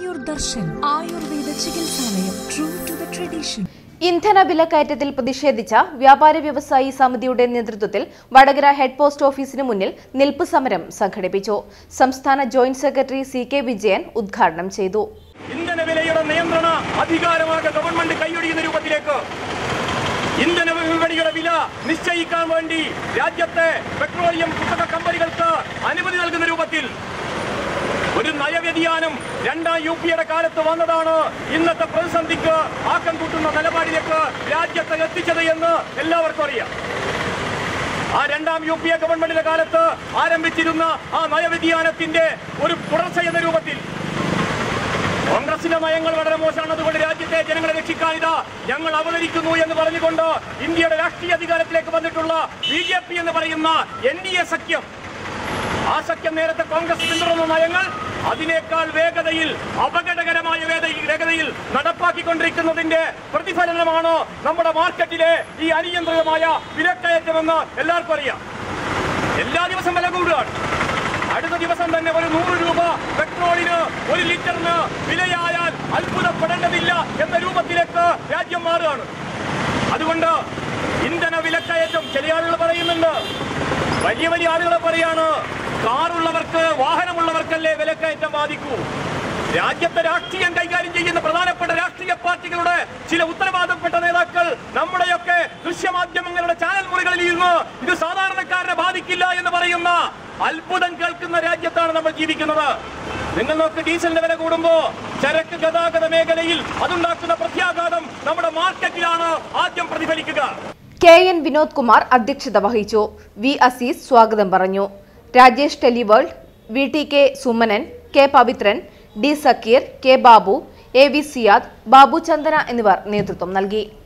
ആയുർ ദർശൻ ആയുർവേദ ചികിത്സാലയം true to the tradition ഇന്ധന വിലക്കയറ്റത്തിൽ പ്രതിഷേധിച്ച വ്യാപാര വ്യവസായി സമിതിയുടെ നേതൃത്വത്തിൽ വടകര ഹെഡ് പോസ്റ്റ് ഓഫീസിന് മുന്നിൽ നിൽപ്പ് സമരം സംഘടിപ്പിച്ചു സംസ്ഥാന joint secretary C K Vijayan ഉദ്ഘാടനം ചെയ്തു ഇന്ധന വിലയുടെ നിയന്ത്രണ അധികാരമാകെ ഗവൺമെന്റ് കൈയൊഴിയുന്ന രൂപത്തിലേക്ക് ഇന്ധന വിപണിയുടെ വില നിശ്ചയിക്കാൻ വേണ്ടി രാജ്യത്തെ പെട്രോളിയം കുത്തക കമ്പനികൾക്ക് അനുമതി നൽകുന്ന രൂപത്തിൽ ഒരു നയവ്യതിയാനം രണ്ടാം യു പിയുടെ കാലത്ത് വന്നതാണ് ഇന്നത്തെ പ്രതിസന്ധിക്ക് ആക്കം കൂട്ടുന്ന നിലപാടിലേക്ക് രാജ്യത്തെ എത്തിച്ചത് എന്ന് എല്ലാവർക്കും അറിയാം ആ രണ്ടാം യു പി എ ഗവൺമെന്റിന്റെ കാലത്ത് ആരംഭിച്ചിരുന്ന ആ നയവ്യതിയാനത്തിന്റെ ഒരു തുടർച്ച എന്ന രൂപത്തിൽ കോൺഗ്രസിന്റെ നയങ്ങൾ വളരെ മോശമാണ് അതുകൊണ്ട് രാജ്യത്തെ ജനങ്ങളെ രക്ഷിക്കാൻ ഇതാ ഞങ്ങൾ അവതരിക്കുന്നു എന്ന് പറഞ്ഞുകൊണ്ട് ഇന്ത്യയുടെ രാഷ്ട്രീയ അധികാരത്തിലേക്ക് വന്നിട്ടുള്ള ബി ജെ പി എന്ന് പറയുന്ന എൻ ഡി എ സഖ്യം ആ സഖ്യം നേരത്തെ കോൺഗ്രസ് പിന്തുടർന്ന നയങ്ങൾ അതിനേക്കാൾ വേഗതയിൽ അപകടകരമായ വേദ- വേഗതയിൽ നടപ്പാക്കിക്കൊണ്ടിരിക്കുന്നതിന്റെ പ്രതിഫലനമാണ് നമ്മുടെ മാർക്കറ്റിലെ ഈ അനിയന്ത്രിതമായ വിലക്കയറ്റമെന്ന് എല്ലാവർക്കും അറിയാം എല്ലാ ദിവസം വില കൂടുകയാണ് അടുത്ത ദിവസം തന്നെ ഒരു നൂറ് രൂപ പെട്രോളിന് ഒരു ലിറ്ററിന് വിലയായാൽ അത്ഭുതപ്പെടേണ്ടതില്ല എന്ന രൂപത്തിലേക്ക് രാജ്യം മാറുകയാണ് അതുകൊണ്ട് ഇന്ധന വിലക്കയറ്റം ചില ആളുകൾ പറയുന്നുണ്ട് വലിയ വലിയ ആളുകൾ പറയാണ് കാറുള്ളവർക്ക് വാഹനമുള്ളവർക്കല്ലേ വിലക്കയറ്റം ബാധിക്കൂ രാജ്യത്തെ രാഷ്ട്രീയം കൈകാര്യം ചെയ്യുന്ന പ്രധാനപ്പെട്ട രാഷ്ട്രീയ പാർട്ടികളുടെ ചില ഉത്തരവാദപ്പെട്ട നേതാക്കൾ നമ്മുടെയൊക്കെ ദൃശ്യമാധ്യമങ്ങളുടെ ചാനൽ മുറികളിൽ ഇരുന്ന് ഇത് സാധാരണക്കാരനെ ബാധിക്കില്ല എന്ന് പറയുന്ന അത്ഭുതം കേൾക്കുന്ന രാജ്യത്താണ് നമ്മൾ ജീവിക്കുന്നത് നിങ്ങൾ നോക്ക് ഡീസലിന്റെ വില കൂടുമ്പോ ചരക്ക് ഗതാഗത മേഖലയിൽ അതുണ്ടാക്കുന്ന പ്രത്യാഘാതം നമ്മുടെ മാർക്കറ്റിലാണ് ആദ്യം പ്രതിഫലിക്കുക കെ എൻ വിനോദ് കുമാർ അധ്യക്ഷത വഹിച്ചു വി അസീസ് സ്വാഗതം പറഞ്ഞു Rajesh Teleworld V T K Sumanan K Pavithran D Zakir K Babu A V Siyad Babu Chandana എന്നിവർ നേതൃത്വം നൽകി